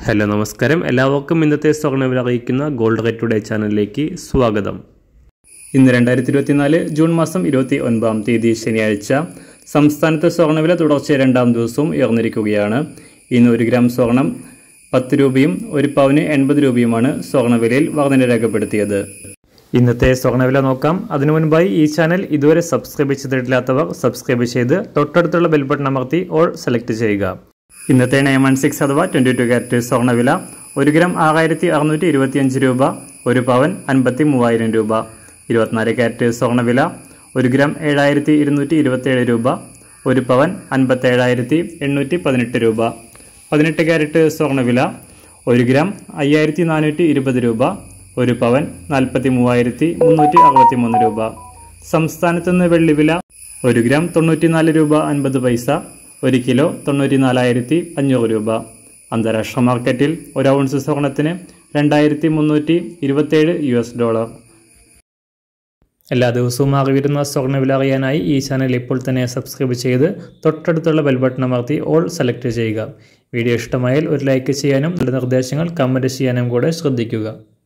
hello നമസ്കാരം എല്ലാവർക്കും ഇന്നത്തെ സ്വർണ്ണവില അറിയിക്കുന്ന ഗോൾഡ് റേറ്റ് ടുഡേ ചാനലിലേക്ക് സ്വാഗതം ഇന്ന് രണ്ടായിരത്തി ഇരുപത്തിനാല് ജൂൺ മാസം ഇരുപത്തി ഒൻപതാം തീയതി ശനിയാഴ്ച സംസ്ഥാനത്തെ സ്വർണ്ണവില തുടർച്ചയായ രണ്ടാം ദിവസവും ഉയർന്നിരിക്കുകയാണ് ഇന്ന് ഒരു ഗ്രാം സ്വർണം പത്ത് രൂപയും ഒരു പവന് എൺപത് രൂപയുമാണ് സ്വർണ്ണവിലയിൽ വർധന രേഖപ്പെടുത്തിയത് ഇന്നത്തെ സ്വർണ്ണവില നോക്കാം അതിനു മുൻപായി ഈ ചാനൽ ഇതുവരെ സബ്സ്ക്രൈബ് ചെയ്തിട്ടില്ലാത്തവർ സബ്സ്ക്രൈബ് ചെയ്ത് തൊട്ടടുത്തുള്ള ബെൽ ബട്ടൺ അമർത്തി ഓൾ സെലക്ട് ചെയ്യുക ഇന്നത്തെ നയൻ വൺ സിക്സ് അഥവാ ട്വൻറ്റി ടു ക്യാരറ്റ് സ്വർണ്ണവില ഒരു ഗ്രാം ആറായിരത്തി അറുന്നൂറ്റി ഇരുപത്തിയഞ്ച് രൂപ ഒരു പവൻ അൻപത്തി മൂവായിരം രൂപ ഇരുപത്തിനാല് ക്യാരറ്റ് സ്വർണ്ണവില ഒരു ഗ്രാം ഏഴായിരത്തി ഇരുന്നൂറ്റി ഇരുപത്തേഴ് രൂപ ഒരു പവൻ അൻപത്തേഴായിരത്തി എണ്ണൂറ്റി പതിനെട്ട് രൂപ പതിനെട്ട് ക്യാരറ്റ് സ്വർണ്ണവില ഒരു ഗ്രാം അയ്യായിരത്തി നാനൂറ്റി ഇരുപത് രൂപ ഒരു പവൻ നാൽപ്പത്തി മൂവായിരത്തി മുന്നൂറ്റി അറുപത്തി മൂന്ന് രൂപ സംസ്ഥാനത്ത് നിന്ന് വെള്ളിവില ഒരു ഗ്രാം തൊണ്ണൂറ്റിനാല് രൂപ അൻപത് പൈസ ഒരു കിലോ തൊണ്ണൂറ്റി നാലായിരത്തി അഞ്ഞൂറ് രൂപ അന്താരാഷ്ട്ര മാർക്കറ്റിൽ ഒരു ഔൺസ് സ്വർണത്തിന് രണ്ടായിരത്തി മുന്നൂറ്റി ഇരുപത്തേഴ് യു എസ് ഡോളർ എല്ലാ ദിവസവും മാറി വരുന്ന സ്വർണ്ണവില അറിയാനായി ഈ ചാനൽ ഇപ്പോൾ തന്നെ സബ്സ്ക്രൈബ് ചെയ്ത് തൊട്ടടുത്തുള്ള ബെൽ ബട്ടൺ അമർത്തി ഓൾ സെലക്ട് ചെയ്യുക വീഡിയോ ഇഷ്ടമായാൽ ഒരു ലൈക്ക് ചെയ്യാനും നല്ല നിർദ്ദേശങ്ങൾ കമൻറ്റ് ചെയ്യാനും കൂടെ ശ്രദ്ധിക്കുക